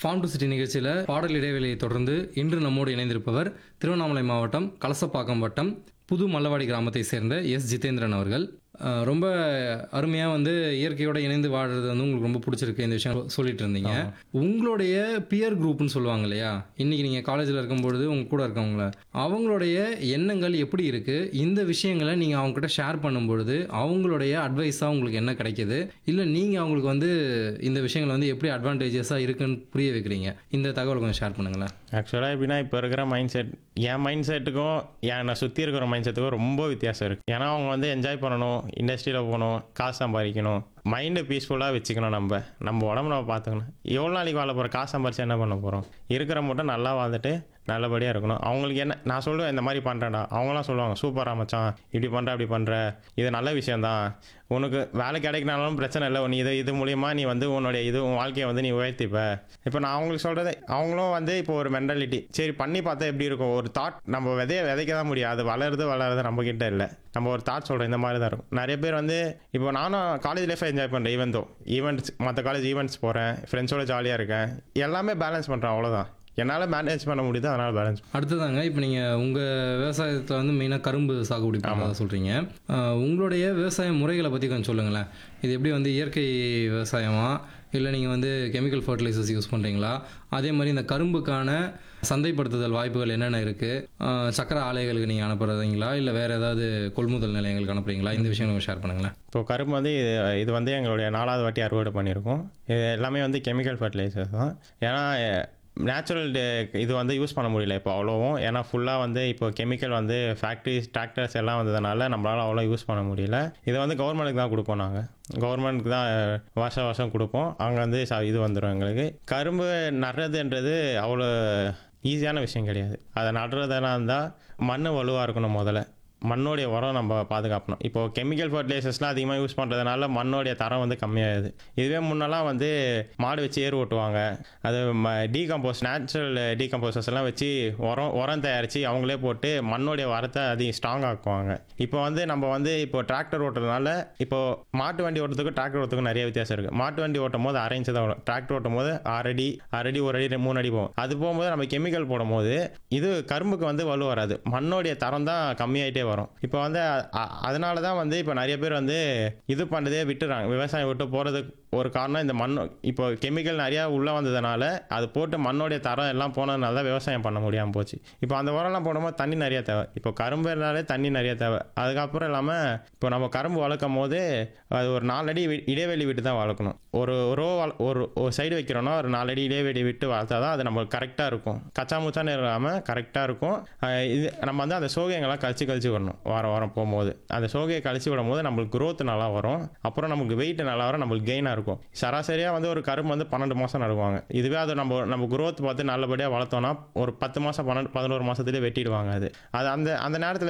form to city நிகழ்ச்சியில் பாடல் இடைவெளியை தொடர்ந்து இன்று நம்மோடு இணைந்திருப்பவர் திருவண்ணாமலை மாவட்டம் கலசப்பாக்கம் வட்டம் புது மல்லவாடி கிராமத்தை சேர்ந்த எஸ் ஜிதேந்திரன் அவர்கள் அஹ், ரொம்ப அருமையாக வந்து இயற்கையோட இணைந்து வாழுறது வந்து உங்களுக்கு ரொம்ப பிடிச்சிருக்கு இந்த விஷயம் சொல்லிட்டு இருந்தீங்க உங்களுடைய பியர் குரூப்னு சொல்லுவாங்க இல்லையா இன்னைக்கு நீங்கள் காலேஜில் இருக்கும்பொழுது உங்க கூட இருக்கவங்கள அவங்களுடைய எண்ணங்கள் எப்படி இருக்குது இந்த விஷயங்களை நீங்கள் அவங்ககிட்ட ஷேர் பண்ணும்பொழுது அவங்களுடைய அட்வைஸாக உங்களுக்கு என்ன கிடைக்குது இல்லை நீங்கள் அவங்களுக்கு வந்து இந்த விஷயங்களை வந்து எப்படி அட்வான்டேஜஸாக இருக்குன்னு புரிய வைக்கிறீங்க இந்த தகவல் கொஞ்சம் ஷேர் பண்ணுங்களேன் ஆக்சுவலாக எப்படின்னா இப்போ இருக்கிற மைண்ட் செட் என் மைண்ட் செட்டுக்கும் என்னை சுற்றி இருக்கிற மைண்ட் செட்டுக்கும் ரொம்ப வித்தியாசம் இருக்குது ஏன்னா அவங்க வந்து என்ஜாய் பண்ணணும் இண்டஸ்ட்ரியில் போகணும் காசு சம்பாதிக்கணும் மைண்டை பீஸ்ஃபுல்லாக வச்சுக்கணும் நம்ம நம்ம உடம்பு நம்ம பார்த்துக்கணும் எவ்வளோ நாளைக்கு வாழ போகிறோம் காசு சம்பாரிச்சு என்ன பண்ண போகிறோம் இருக்கிற மட்டும் நல்லா வாழ்ந்துட்டு நல்லபடியாக இருக்கணும் அவங்களுக்கு என்ன நான் சொல்லுவேன் இந்த மாதிரி பண்ணுறேன்டா அவங்களாம் சொல்லுவாங்க சூப்பராக மச்சான் இப்படி பண்ணுற அப்படி பண்ணுற இது நல்ல விஷயந்தான் உனக்கு வேலை கிடைக்கினாலும் பிரச்சனை இல்லை நீ இது இது மூலியமா நீ வந்து உன்னுடைய இது உன் வாழ்க்கையை வந்து நீ உயர்த்திப்ப இப்போ நான் அவங்களுக்கு சொல்கிறது அவங்களும் வந்து இப்போ ஒரு மென்டாலிட்டி சரி பண்ணி பார்த்தா எப்படி இருக்கும் ஒரு தாட் நம்ம விதைய விதைக்க தான் முடியும் அது வளருது வளருது நம்ம கிட்ட இல்லை நம்ம ஒரு தாட் சொல்கிறோம் இந்த மாதிரி தான் இருக்கும் நிறைய பேர் வந்து இப்போ நானும் காலேஜ் லைஃப்பை என்ஜாய் பண்ணுறேன் ஈவன் தோ ஈவெண்ட்ஸ் மற்ற காலேஜ் ஈவெண்ட்ஸ் போகிறேன் ஃப்ரெண்ட்ஸோட ஜாலியாக இருக்கேன் எல்லாமே பேலன்ஸ் பண்ணுறேன் அவ்வளோதான் என்னால் மேனேஜ் பண்ண முடியுது அதனால் பேலன்ஸ் அடுத்ததாங்க இப்போ நீங்கள் உங்கள் விவசாயத்தில் வந்து மெயினாக கரும்பு சாகுபடி பண்ணுறதா சொல்கிறீங்க உங்களுடைய விவசாய முறைகளை பற்றி கொஞ்சம் சொல்லுங்களேன் இது எப்படி வந்து இயற்கை விவசாயமா இல்லை நீங்கள் வந்து கெமிக்கல் ஃபர்டிலைசர்ஸ் யூஸ் பண்ணுறீங்களா அதே மாதிரி இந்த கரும்புக்கான சந்தைப்படுத்துதல் வாய்ப்புகள் என்னென்ன இருக்குது சக்கரை ஆலைகளுக்கு நீங்கள் அனுப்புறீங்களா இல்லை வேறு ஏதாவது கொள்முதல் நிலையங்களுக்கு அனுப்புறீங்களா இந்த விஷயம் கொஞ்சம் ஷேர் பண்ணுங்களேன் இப்போ கரும்பு வந்து இது இது வந்து எங்களுடைய நாலாவது வாட்டி அறுவடை பண்ணியிருக்கோம் இது எல்லாமே வந்து கெமிக்கல் ஃபர்டிலைசர்ஸ் தான் ஏன்னா நேச்சுரல் இது வந்து யூஸ் பண்ண முடியல இப்போ அவ்வளோவும் ஏன்னா ஃபுல்லாக வந்து இப்போ கெமிக்கல் வந்து ஃபேக்ட்ரிஸ் டிராக்டர்ஸ் எல்லாம் வந்ததுனால நம்மளால் அவ்வளோ யூஸ் பண்ண முடியல இதை வந்து கவர்மெண்ட்டுக்கு தான் கொடுப்போம் நாங்கள் கவர்மெண்ட்டுக்கு தான் வருஷம் வருஷம் கொடுப்போம் அங்கே வந்து ச- இது வந்துடும் எங்களுக்கு கரும்பு நடுறதுன்றது அவ்வளோ ஈஸியான விஷயம் கிடையாது அதை நடுறதெல்லாம் இருந்தால் மண் வலுவாக இருக்கணும் முதல்ல மண்ணோடைய உரம் நம்ம பாதுகாக்கணும் இப்போ கெமிக்கல் ஃபர்டிலைசர்ஸ்லாம் அதிகமாக யூஸ் பண்ணுறதுனால மண்ணோடைய தரம் வந்து கம்மியாகுது இதுவே முன்னெல்லாம் வந்து மாடு வச்சு ஏர் ஓட்டுவாங்க அது டீகம்போஸ் நேச்சுரல் டீகம்போசர்ஸ் எல்லாம் வச்சு உரம் உரம் தயாரித்து அவங்களே போட்டு மண்ணோடைய வரத்தை அதிகம் ஸ்ட்ராங் ஆக்குவாங்க இப்போ வந்து நம்ம வந்து இப்போ டிராக்டர் ஓட்டுறதுனால இப்போ மாட்டு வண்டி ஓட்டுறதுக்கும் டிராக்டர் ஓட்டுறதுக்கும் நிறைய வித்தியாசம் இருக்குது மாட்டு வண்டி ஓட்டும் போது அரை இன்ச்சு தான் வரும் டிராக்டர் ஓட்டும் போது ஆறு அடி ஆறு அடி ஒரு அடி மூணு அடி போகும் அது போகும்போது நம்ம கெமிக்கல் போடும்போது இது கரும்புக்கு வந்து வலு வராது மண்ணோடைய தரம் தான் கம்மியாயிட்டே வரும் இப்போ வந்து அ- அ- அதனால தான் வந்து இப்போ நிறைய பேர் வந்து இது பண்ணுறதே விட்டுறாங்க விவசாயம் விட்டு போகிறதுக்கு ஒரு காரணம் இந்த மண் இப்போ கெமிக்கல் நிறையா உள்ளே வந்ததுனால அது போட்டு மண்ணோடைய தரம் எல்லாம் போனதுனால தான் விவசாயம் பண்ண முடியாமல் போச்சு இப்போ அந்த உரம்லாம் போடும்போது தண்ணி நிறைய தேவை இப்போ கரும்பு இருந்தாலே தண்ணி நிறைய தேவை அதுக்கப்புறம் இல்லாமல் இப்போ நம்ம கரும்பு வளர்க்கும் போது அது ஒரு நாலடி வி- இடைவெளி விட்டு தான் வளர்க்கணும் ஒரு ரோ ஒரு ஒரு சைடு வைக்கிறோன்னா ஒரு நாலடி இடைவெளி விட்டு வளர்த்தா தான் அது நம்மளுக்கு கரெக்டாக இருக்கும் கச்சா முச்சான்னு இல்லாமல் கரெக்டாக இருக்கும் அஹ் இது நம்ம வந்து அந்த சோகைங்கெல்லாம் கழிச்சு கழிச்சு வரணும் வாரம் வாரம் போகும்போது அந்த சோகையை கழிச்சு விடும் போது நம்மளுக்கு growth நல்லா வரும் அப்புறம் நமக்கு வெயிட் நல்லா வரும் நம்மளுக்கு கெயினாக இருக்கும் சராசரியாக வந்து ஒரு கரும்பு வந்து பன்னெண்டு மாதம் நடுவாங்க இதுவே அது நம்ம நம்ம growth பார்த்து நல்லபடியாக வளர்த்தோம்னா ஒரு பத்து மாதம் பன்னெண்டு பதினோரு மாதத்துலேயே வெட்டிடுவாங்க அது அது அந்த அந்த நேரத்தில்